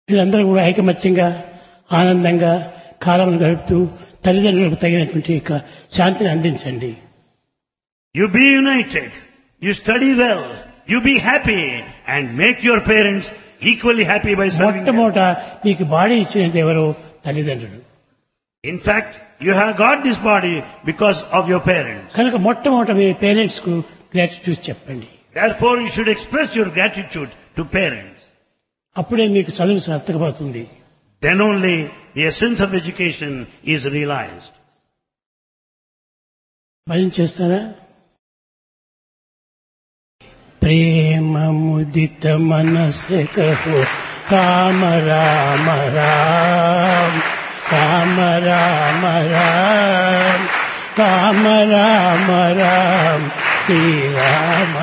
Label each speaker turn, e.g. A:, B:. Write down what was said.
A: వీళ్ళందరూ కూడా ఐకమత్యంగా ఆనందంగా కాలం గడుపుతూ తల్లిదండ్రులకు తగినటువంటి యొక్క శాంతిని అందించండి
B: You be united. You study well. You be happy and make your parents equally happy by serving them.
A: మొట్టమొదట మీకు బాడీ ఇచ్చినది ఎవరో తల్లిదండ్రులు
B: In fact, you have got this body because of your parents.
A: కనుక మొట్టమొదట మీ పేరెంట్స్ కు gratitude చెప్పండి
B: Therefore, you should express your gratitude to parents.
A: అప్పుడే మీకు చదువు సార్థకమవుతుంది
B: Then only the essence of education is realized.
A: భజన చేస్తారా ప్రేమ ముదిత మనసే కహో రామ రామ రామ రామ రామ రామ రామ రామ రామ శ్రీ రామ